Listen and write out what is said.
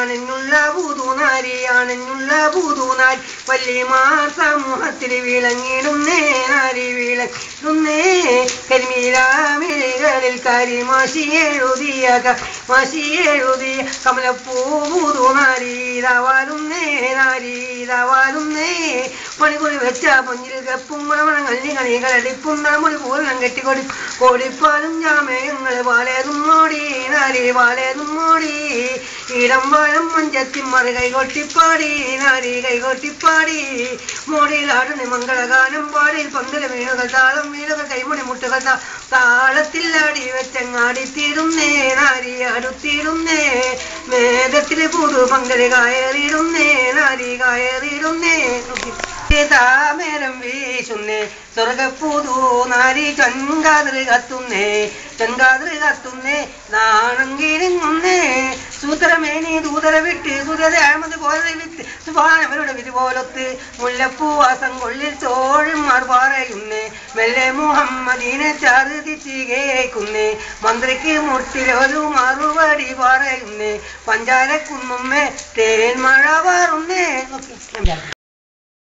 ആണെന്നുള്ള പൂതൂനാരി ആണെന്നുള്ള പൂതൂനാരി വല്യമാർ സമൂഹത്തിൽ വിളങ്ങിടുന്നേ നാരി വിളങ്ങുന്നേ കരിമീലാമിഴികളിൽ കരിമാശി എഴുതിയ മാശി എഴുതിയ കമലപ്പൂ പൂതൂനാരി ഇതാവാലുന്നേ നാരി ഇതാവാലുന്നേ മണിക്കുറി വെച്ച പൊഞ്ചിൽ കപ്പും മണമണങ്ങൾ കളികളടിപ്പും നമ്മള് പൂരം കെട്ടിക്കൊടി കോടിപ്പാലും ജാമയങ്ങള് വാലേതും മോടി നാരി വാലേതും മോടി ഇടം വാഴം മഞ്ചത്തി മറി കൈകൊട്ടിപ്പാടി നാരി കൈകൊട്ടിപ്പാടി മോടിയിലാടുന്ന മംഗളഗാനം പാടിയിൽ പന്തല വീണുകൾ താളം വീണുകൾ കൈമണി മുട്ടുകൾ താ- താളത്തിലാടി വെച്ചങ്ങാടി തീരുന്നേ നാരി അടുത്തിരുന്നേ മേധത്തില് പുതു പങ്കല് കയറിയിടുന്നേ നാരി കയറിയിടുന്നേ താമരം വീശുന്നേ സ്വർഗപ്പൂതു നാരി ചങ്കാതിർ കത്തുന്നേ ചങ്കാതിർ കത്തുന്നേ നാണം കിരിങ്ങുന്നേ സൂത്രമേനി ദൂതര വിട്ട് സുരരാമത് പോലെ വിത്ത് സുഭാനവരുടെ വിധി പോലൊത്ത് മുല്ലപ്പൂവാസം കൊള്ളിൽ ചോഴന്മാർ പറയുന്നേ മെല്ലെ മുഹമ്മദീനെ ചറുതിച്ച് കേൾക്കുന്നേ മന്ത്രിക്ക് മുട്ടിലൊരു മറുപടി പറയുന്നേ പഞ്ചാരക്കുന്നുമ്മേ തേൻ മഴ പാറുന്നേ ഓക്കെ